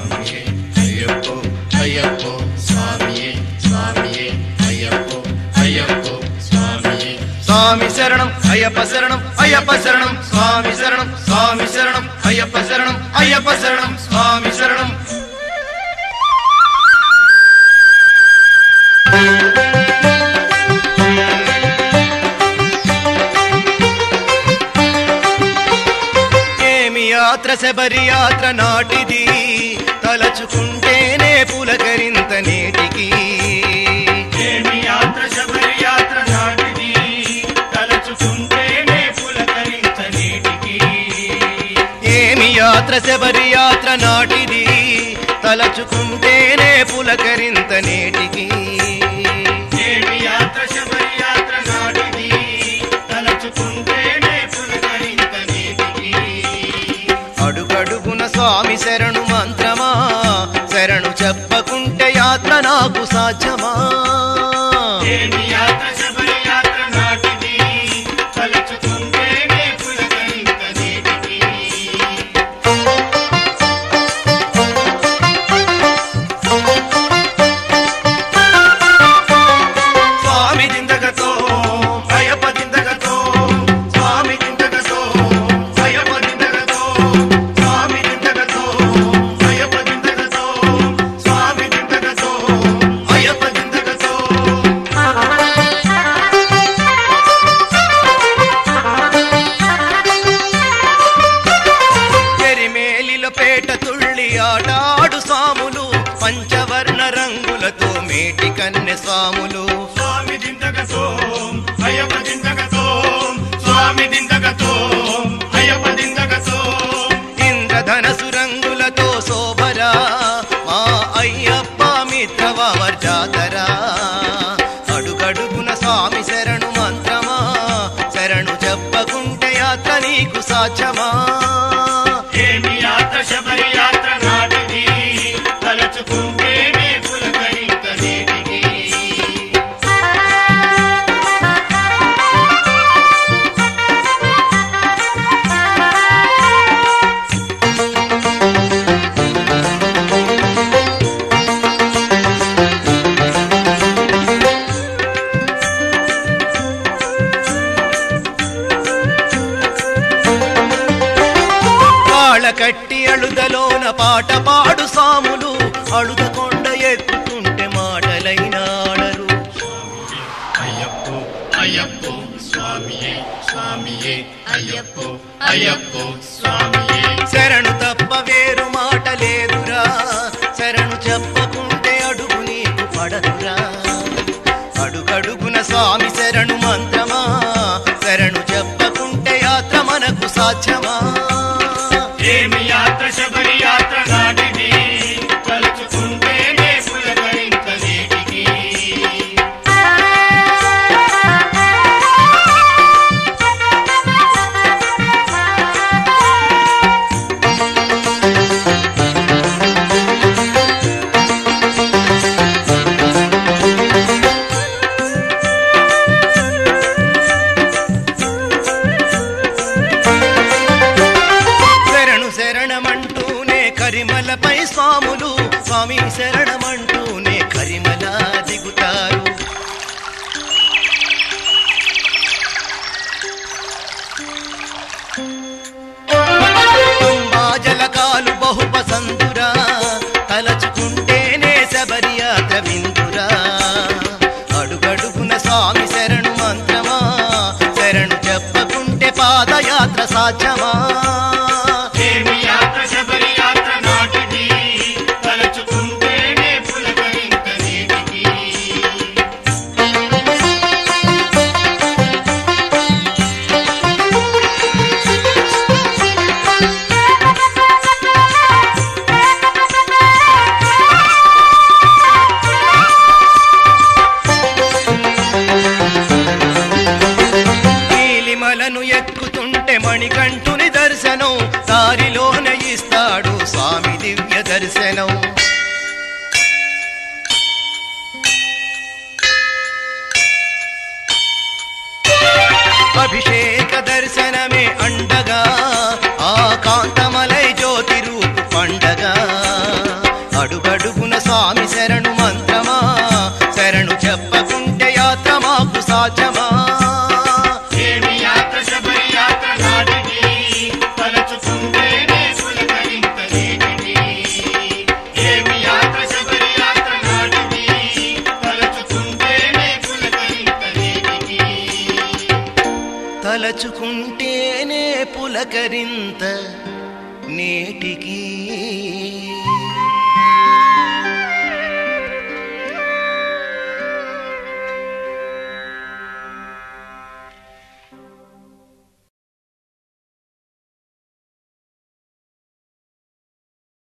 స్వామియే అయ్యప్పో అయ్యప్పో స్వామియే స్వామియే అయ్యప్పో అయ్యప్పో స్వామియే స్వామి శరణం అయ్యప్ప శరణం అయ్యప్ప శరణం స్వామి శరణం స్వామి శరణం అయ్యప్ప శరణం అయ్యప్ప శరణం స్వామి శరణం ఏమి యాత్ర శబరి యాత్ర నాటిది తలచుకుంటేనే పులకరింత నేటికి ఏమి యాత్ర శబరి యాత్ర నాటిది తలచుకుంటేనే పులకరించ నీటికి ఏమి యాత్ర శబరి యాత్ర నాటిది తలచుకుంటేనే పులకరింత నేటికి ఏమి యాత్ర శబరి యాత్ర నాటిది తలచుకుంటేనే పులకరించ నీటికి అడుగడుగున స్వామి శరణు మంత్రమా శరణు చెప్పకుంటే యాత్ర నాకు సాధ్యమా ఏమి యాత్ర శబరి యాత్ర నాటిది తలచుకుంటేనే పులకరించ నీటికి స్వామి దిందగతో అయ్యప్ప దిందగతో స్వామి దిందగతో అయ్యప్ప దిందగతో స్వామి దిందగతో అయ్యప్ప దిందగతో స్వామి దిందగతో అయ్యప్ప దిందగతో ఎరిమేలిల పేట తుళ్ళి ఆటాడు స్వాములు పంచవర్ణ రంగులతో మేటి కన్నె స్వాములు స్వామి దిందగతో అయ్యప్ప దిందగతో స్వామి దిందగతో అయ్యప్ప దిందగతో ఇంద్రధనసు రంగులతో శోభరా మా అయ్యప్ప మిత్రవర్ జాతరా అడుగడుగున స్వామి శరణు మంత్రమా శరణు చెప్పకుంటే యాత్ర నీకు సాధ్యమా ఏమి యాత్ర శబరి యాత్ర నాటిది తలచుకుంటేనే పులకరింత నేటికి కాళ్ళ కట్టి అಳುదలోన పాట పాడు సాములు అಳುద కొండ ఎక్కుతుంటే మాటలైన ఆడరు అయ్యప్పో అయ్యప్పో స్వామియే స్వామియే అయ్యప్పో అయ్యప్పో స్వామియే శరణు తప్ప వేరు మాట లేదురా శరణు చెప్పకుంటే అడుగు నీకు పడదురా అడుగడుగున స్వామి శరణు మంత్రమా శరణు చెప్పకుంటే యాత్ర మనకు సాధ్యమా ఏమి యాత్ర శబరి యాత్ర నాటిది తలుచుకుంటేనే పులకరింత నేటికి శరణు శరణమంటూనే కరిమలపై స్వాములు స్వామి శరణమంటూనే కరిమల దిగుతారు తుంబాజలకాలు బహుపసంతురా తలచుకుంటేనే శబరి యాత్ర విందురా అడుగడుగున స్వామి శరణు మంత్రమా శరణు చెప్పకుంటే పాదయాత్ర సాధ్యమా ఏమి యాత్ర శబరి యాత్ర నాటిది తలుచుకుంటేనే పులకరింత నేటికి నీలిమలను ఎక్కుతుంటే మణికంఠుని దర్శనం దారిలోన ఇస్తాడు స్వామి దివ్య దర్శనం అభిషేక దర్శనమే అండగా ఆ కాంతమలై జ్యోతి రూపు పండగా అడుగడుగున స్వామి శరణు మంత్రమా శరణు చెప్పకుంటే యాత్ర మాకు సాధ్యమా ఏమి యాత్ర శబరి యాత్ర నాటికి తలచుకుంటేనే పులకరింత నేటికి ఏమి యాత్ర శబరి యాత్ర నాటికి తలచుకుంటేనే పులకరింత నేటికి తలచుకుంటేనే పులకరింత నేటికి